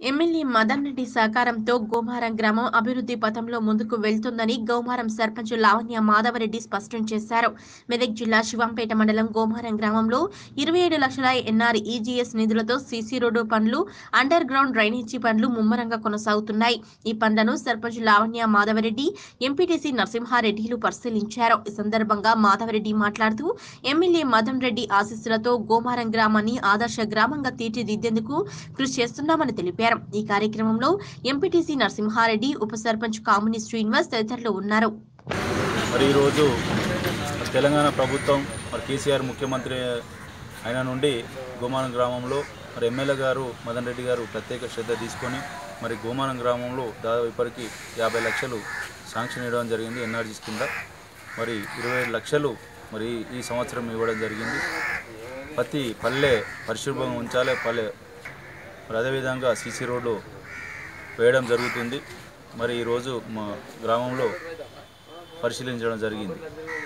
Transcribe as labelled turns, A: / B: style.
A: MLA Madan Reddy సహకారంతో గోమారం గ్రామం అభివృద్ధి పథంలో ముందుకు వెళ్తుందని గోమారం సర్పంచ్ లావణ్య మాధవరెడ్డి స్పష్టం చేశారు మెదక్ జిల్లా శివంపేట మండలం గోమారం గ్రామంలో ఇరవై ఏడు లక్షల ఎన్ఆర్ ఈజీఎస్ నిధులతో సీసీ రోడ్డు పనులు అండర్ గ్రౌండ్ డ్రైనేజీ పనులు ముమ్మరంగా కొనసాగుతున్నాయి ఈ పనులను సర్పంచ్ లావణ్య మాధవరెడ్డి ఎంపీటీసీ నరసింహారెడ్డిలు పరిశీలించారు ఈ సందర్భంగా మాధవరెడ్డి మాట్లాడుతూ ఎమ్మెల్యే మదన్ రెడ్డి ఆశీస్సులతో గోమారం గ్రామాన్ని ఆదర్శ గ్రామంగా తీర్చిదిద్దేందుకు కృషి చేస్తున్నామని తెలిపారు ఈ కార్యక్రమంలో ఎంపీటీసీ నరసింహారెడ్డి ఉప సర్పంచ్ కామిని శ్రీనివాస్ తదితరులు ఉన్నారు
B: మరి ఈరోజు తెలంగాణ ప్రభుత్వం మరి కేసీఆర్ ముఖ్యమంత్రి అయిన నుండి గోమానం గ్రామంలో మరి ఎమ్మెల్యే గారు మదన్ రెడ్డి గారు ప్రత్యేక శ్రద్ధ తీసుకొని మరి గోమానం గ్రామంలో దాదాపు ఇప్పటికీ యాభై లక్షలు శాంక్షన్ ఇవ్వడం జరిగింది ఎన్ఆర్జీస్ కింద మరి ఇరవై ఏడు లక్షలు మరి ఈ సంవత్సరం ఇవ్వడం జరిగింది ప్రతి పల్లె పరిశుభ్రంగా ఉంచాలి పల్లె మరి అదేవిధంగా సీసీ రోడ్డు వేయడం జరుగుతుంది మరి ఈరోజు మా గ్రామంలో పరిశీలించడం జరిగింది